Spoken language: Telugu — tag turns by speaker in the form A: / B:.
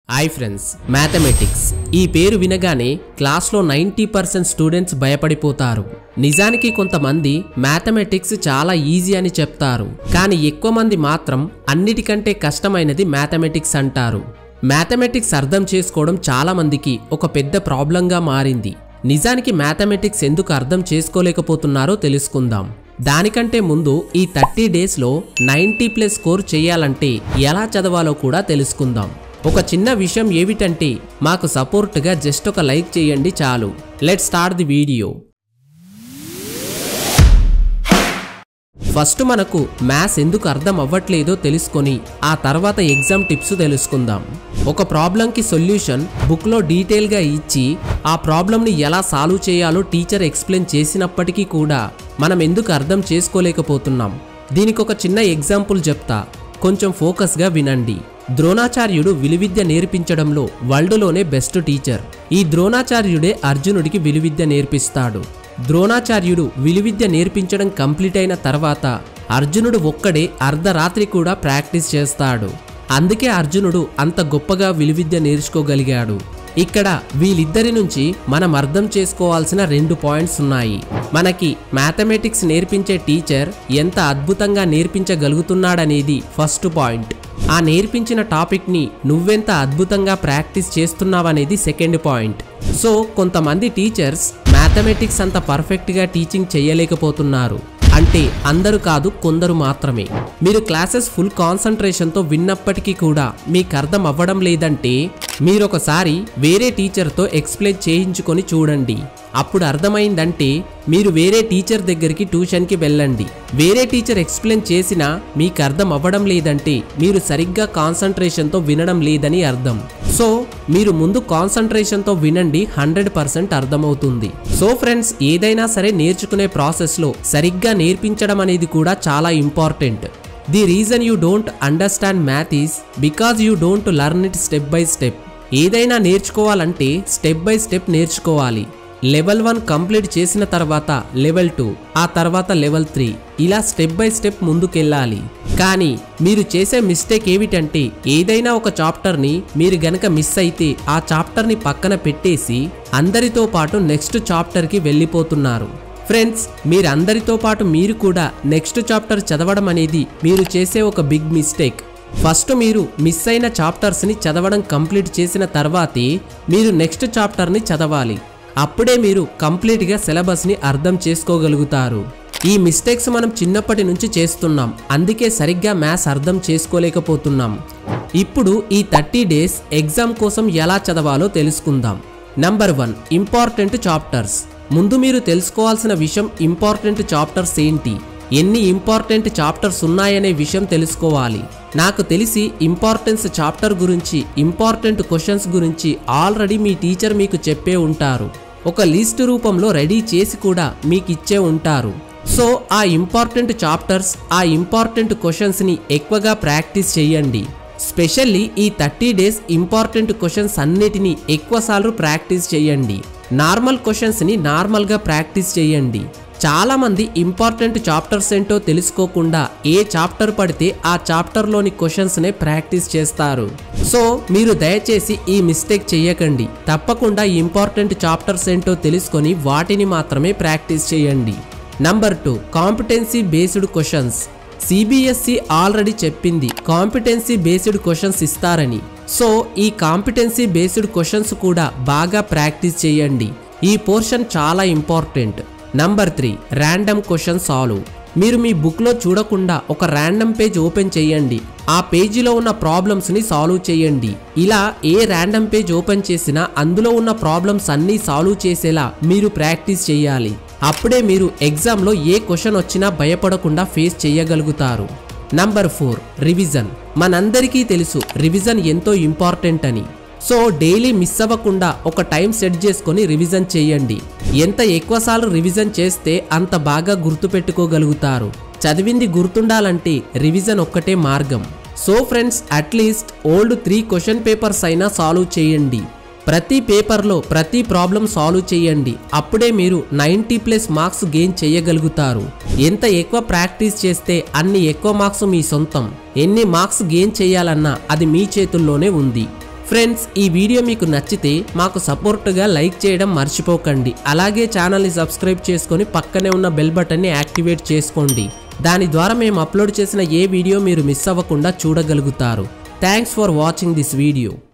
A: హాయ్ ఫ్రెండ్స్ మ్యాథమెటిక్స్ ఈ పేరు వినగానే క్లాస్లో నైంటీ పర్సెంట్ స్టూడెంట్స్ భయపడిపోతారు నిజానికి కొంతమంది మ్యాథమెటిక్స్ చాలా ఈజీ అని చెప్తారు కానీ ఎక్కువ మంది మాత్రం అన్నిటికంటే కష్టమైనది మ్యాథమెటిక్స్ అంటారు మ్యాథమెటిక్స్ అర్థం చేసుకోవడం చాలా మందికి ఒక పెద్ద ప్రాబ్లంగా మారింది నిజానికి మ్యాథమెటిక్స్ ఎందుకు అర్థం చేసుకోలేకపోతున్నారో తెలుసుకుందాం దానికంటే ముందు ఈ థర్టీ డేస్లో నైంటీ ప్లస్ స్కోర్ చేయాలంటే ఎలా చదవాలో కూడా తెలుసుకుందాం ఒక చిన్న విషయం ఏమిటంటే మాకు సపోర్ట్గా జస్ట్ ఒక లైక్ చేయండి చాలు let start the video first మనకు మ్యాథ్స్ ఎందుకు అర్థం అవ్వట్లేదో తెలుసుకొని ఆ తర్వాత ఎగ్జామ్ టిప్స్ తెలుసుకుందాం ఒక ప్రాబ్లంకి సొల్యూషన్ బుక్లో డీటెయిల్గా ఇచ్చి ఆ ప్రాబ్లంని ఎలా సాల్వ్ చేయాలో టీచర్ ఎక్స్ప్లెయిన్ చేసినప్పటికీ కూడా మనం ఎందుకు అర్థం చేసుకోలేకపోతున్నాం దీనికి ఒక చిన్న ఎగ్జాంపుల్ చెప్తా కొంచెం ఫోకస్గా వినండి ద్రోణాచార్యుడు విలువిద్య నేర్పించడంలో వరల్డ్లోనే బెస్ట్ టీచర్ ఈ ద్రోణాచార్యుడే అర్జునుడికి విలువిద్య నేర్పిస్తాడు ద్రోణాచార్యుడు విలువిద్య నేర్పించడం కంప్లీట్ అయిన తర్వాత అర్జునుడు ఒక్కడే అర్ధరాత్రి కూడా ప్రాక్టీస్ చేస్తాడు అందుకే అర్జునుడు అంత గొప్పగా విలువిద్య నేర్చుకోగలిగాడు ఇక్కడ వీళ్ళిద్దరి నుంచి మనం అర్థం చేసుకోవాల్సిన రెండు పాయింట్స్ ఉన్నాయి మనకి మ్యాథమెటిక్స్ నేర్పించే టీచర్ ఎంత అద్భుతంగా నేర్పించగలుగుతున్నాడనేది ఫస్ట్ పాయింట్ ఆ నేర్పించిన టాపిక్ని నువ్వెంత అద్భుతంగా ప్రాక్టీస్ చేస్తున్నావనేది సెకండ్ పాయింట్ సో కొంతమంది టీచర్స్ మ్యాథమెటిక్స్ అంత పర్ఫెక్ట్గా టీచింగ్ చేయలేకపోతున్నారు అంటే అందరూ కాదు కొందరు మాత్రమే మీరు క్లాసెస్ ఫుల్ కాన్సన్ట్రేషన్తో విన్నప్పటికీ కూడా మీకు అర్థం అవ్వడం లేదంటే మీరు ఒకసారి వేరే టీచర్తో ఎక్స్ప్లెయిన్ చేయించుకొని చూడండి అప్పుడు అర్థమైందంటే మీరు వేరే టీచర్ దగ్గరికి ట్యూషన్కి వెళ్ళండి వేరే టీచర్ ఎక్స్ప్లెయిన్ చేసినా మీకు అర్థం అవ్వడం లేదంటే మీరు సరిగ్గా కాన్సన్ట్రేషన్తో వినడం లేదని అర్థం సో మీరు ముందు కాన్సన్ట్రేషన్తో వినండి హండ్రెడ్ పర్సెంట్ అర్థమవుతుంది సో ఫ్రెండ్స్ ఏదైనా సరే నేర్చుకునే ప్రాసెస్లో సరిగ్గా నేర్పించడం అనేది కూడా చాలా important the reason you don't understand math is because you don't learn it step by step ఏదైనా నేర్చుకోవాలంటే స్టెప్ బై స్టెప్ నేర్చుకోవాలి లెవెల్ వన్ కంప్లీట్ చేసిన తర్వాత లెవెల్ టూ ఆ తర్వాత లెవెల్ త్రీ ఇలా స్టెప్ బై స్టెప్ ముందుకెళ్ళాలి కానీ మీరు చేసే మిస్టేక్ ఏమిటంటే ఏదైనా ఒక చాప్టర్ని మీరు గనక మిస్ అయితే ఆ చాప్టర్ని పక్కన పెట్టేసి అందరితో పాటు నెక్స్ట్ చాప్టర్కి వెళ్ళిపోతున్నారు ఫ్రెండ్స్ మీరందరితో పాటు మీరు కూడా నెక్స్ట్ చాప్టర్ చదవడం అనేది మీరు చేసే ఒక బిగ్ మిస్టేక్ ఫస్ట్ మీరు మిస్ అయిన చాప్టర్స్ని చదవడం కంప్లీట్ చేసిన తర్వాతే మీరు నెక్స్ట్ చాప్టర్ని చదవాలి అప్పుడే మీరు కంప్లీట్గా సిలబస్ని అర్థం చేసుకోగలుగుతారు ఈ మిస్టేక్స్ మనం చిన్నప్పటి నుంచి చేస్తున్నాం అందుకే సరిగ్గా మ్యాథ్స్ అర్థం చేసుకోలేకపోతున్నాం ఇప్పుడు ఈ థర్టీ డేస్ ఎగ్జామ్ కోసం ఎలా చదవాలో తెలుసుకుందాం నంబర్ వన్ ఇంపార్టెంట్ చాప్టర్స్ ముందు మీరు తెలుసుకోవాల్సిన విషయం ఇంపార్టెంట్ చాప్టర్స్ ఏంటి ఎన్ని ఇంపార్టెంట్ చాప్టర్స్ ఉన్నాయనే విషయం తెలుసుకోవాలి నాకు తెలిసి ఇంపార్టెన్స్ చాప్టర్ గురించి ఇంపార్టెంట్ క్వశ్చన్స్ గురించి ఆల్రెడీ మీ టీచర్ మీకు చెప్పే ఉంటారు ఒక లిస్ట్ రూపంలో రెడీ చేసి కూడా మీకు ఇచ్చే ఉంటారు సో ఆ ఇంపార్టెంట్ చాప్టర్స్ ఆ ఇంపార్టెంట్ క్వశ్చన్స్ని ఎక్కువగా ప్రాక్టీస్ చేయండి స్పెషల్లీ ఈ థర్టీ డేస్ ఇంపార్టెంట్ క్వశ్చన్స్ అన్నిటినీ ఎక్కువసార్లు ప్రాక్టీస్ చేయండి నార్మల్ క్వశ్చన్స్ని నార్మల్గా ప్రాక్టీస్ చేయండి చాలామంది ఇంపార్టెంట్ చాప్టర్స్ ఏంటో తెలుసుకోకుండా ఏ చాప్టర్ పడితే ఆ చాప్టర్లోని క్వశ్చన్స్నే ప్రాక్టీస్ చేస్తారు సో మీరు దయచేసి ఈ మిస్టేక్ చేయకండి తప్పకుండా ఇంపార్టెంట్ చాప్టర్స్ ఏంటో తెలుసుకొని వాటిని మాత్రమే ప్రాక్టీస్ చేయండి number two competency based questions CBSE already చెప్పింది కాంపిటెన్సీ బేస్డ్ క్వశ్చన్స్ ఇస్తారని సో ఈ కాంపిటెన్సీ బేస్డ్ క్వశ్చన్స్ కూడా బాగా ప్రాక్టీస్ చేయండి ఈ పోర్షన్ చాలా important number three random question solve మీరు మీ బుక్లో చూడకుండా ఒక ర్యాండమ్ పేజ్ ఓపెన్ చేయండి ఆ పేజీలో ఉన్న ప్రాబ్లమ్స్ని సాల్వ్ చేయండి ఇలా ఏ ర్యాండమ్ పేజ్ ఓపెన్ చేసినా అందులో ఉన్న ప్రాబ్లమ్స్ అన్నీ సాల్వ్ చేసేలా మీరు ప్రాక్టీస్ చేయాలి అప్పుడే మీరు ఎగ్జామ్లో ఏ క్వశ్చన్ వచ్చినా భయపడకుండా ఫేస్ చేయగలుగుతారు నంబర్ ఫోర్ రివిజన్ మనందరికీ తెలుసు రివిజన్ ఎంతో ఇంపార్టెంట్ అని సో డైలీ మిస్ అవ్వకుండా ఒక టైం సెట్ చేసుకొని రివిజన్ చేయండి ఎంత ఎక్కువసార్లు రివిజన్ చేస్తే అంత బాగా గుర్తుపెట్టుకోగలుగుతారు చదివింది గుర్తుండాలంటే రివిజన్ ఒక్కటే మార్గం so friends atleast old three question papers అయినా సాల్వ్ చేయండి ప్రతి పేపర్లో ప్రతి ప్రాబ్లం సాల్వ్ చేయండి అప్పుడే మీరు నైంటీ ప్లస్ మార్క్స్ గెయిన్ చేయగలుగుతారు ఎంత ఎక్కువ ప్రాక్టీస్ చేస్తే అన్ని ఎక్కువ మార్క్స్ మీ సొంతం ఎన్ని మార్క్స్ గెయిన్ చేయాలన్నా అది మీ చేతుల్లోనే ఉంది ఫ్రెండ్స్ ఈ వీడియో మీకు నచ్చితే మాకు సపోర్ట్గా లైక్ చేయడం మర్చిపోకండి అలాగే ఛానల్ని సబ్స్క్రైబ్ చేసుకొని పక్కనే ఉన్న బెల్ బటన్ని యాక్టివేట్ చేసుకోండి దాని ద్వారా మేము అప్లోడ్ చేసిన ఏ వీడియో మీరు మిస్ అవ్వకుండా చూడగలుగుతారు thanks for watching this video